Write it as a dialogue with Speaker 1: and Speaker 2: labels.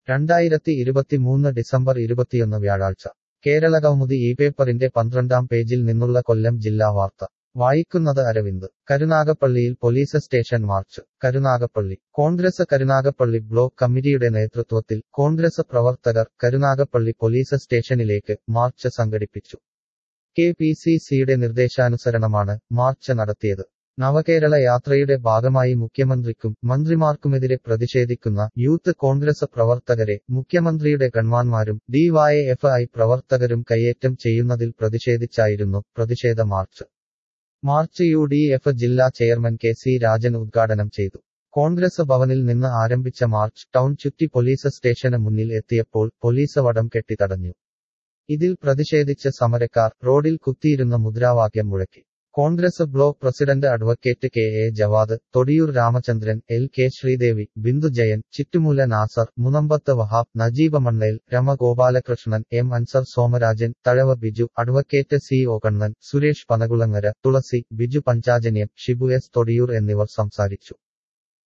Speaker 1: രണ്ടായിരത്തി ഇരുപത്തിമൂന്ന് ഡിസംബർ ഇരുപത്തിയൊന്ന് വ്യാഴാഴ്ച കേരളകൗമുദി ഈ പേപ്പറിന്റെ പന്ത്രണ്ടാം പേജിൽ നിന്നുള്ള കൊല്ലം ജില്ലാ വാർത്ത വായിക്കുന്നത് അരവിന്ദ് കരുനാഗപ്പള്ളിയിൽ police station march Karunagappally Congress Karunagappally block കമ്മിറ്റിയുടെ നേതൃത്വത്തിൽ കോൺഗ്രസ് പ്രവർത്തകർ കരുനാഗപ്പള്ളി പോലീസ് സ്റ്റേഷനിലേക്ക് മാർച്ച് സംഘടിപ്പിച്ചു കെ പി സി സിയുടെ നിർദ്ദേശാനുസരണമാണ് മാർച്ച് നടത്തിയത് നവകേരള യാത്രയുടെ ഭാഗമായി മുഖ്യമന്ത്രിക്കും മന്ത്രിമാർക്കുമെതിരെ പ്രതിഷേധിക്കുന്ന യൂത്ത് കോൺഗ്രസ് പ്രവർത്തകരെ മുഖ്യമന്ത്രിയുടെ ഗൺമാന്മാരും ഡിവൈഎഫ്ഐ പ്രവർത്തകരും കയ്യേറ്റം ചെയ്യുന്നതിൽ പ്രതിഷേധിച്ചായിരുന്നു പ്രതിഷേധ march march U D F ജില്ലാ ചെയർമാൻ കെ സി രാജൻ ഉദ്ഘാടനം ചെയ്തു കോൺഗ്രസ് ഭവനിൽ നിന്ന് ആരംഭിച്ച മാർച്ച് ടൗൺ ചുറ്റി പോലീസ് സ്റ്റേഷന് മുന്നിൽ എത്തിയപ്പോൾ പോലീസ് വടം കെട്ടിത്തടഞ്ഞു ഇതിൽ പ്രതിഷേധിച്ച് സമരക്കാർ റോഡിൽ കുത്തിയിരുന്ന മുദ്രാവാക്യം മുഴക്കി Congress block president advocate K A Javad Thodiyoor Ramachandran L K Sreedevi Bindu Jayan Chittumoola Nasar Munambath Vahab Najeeba Mannel Rama Gopalakrishnan M Ansar Somarajan Thazhava Biju advocate C O Kannan Suresh Panakulangara Thulasi Biju Panchajanyam Shibu S Thodiyoor എന്നിവർ സംസാരിച്ചു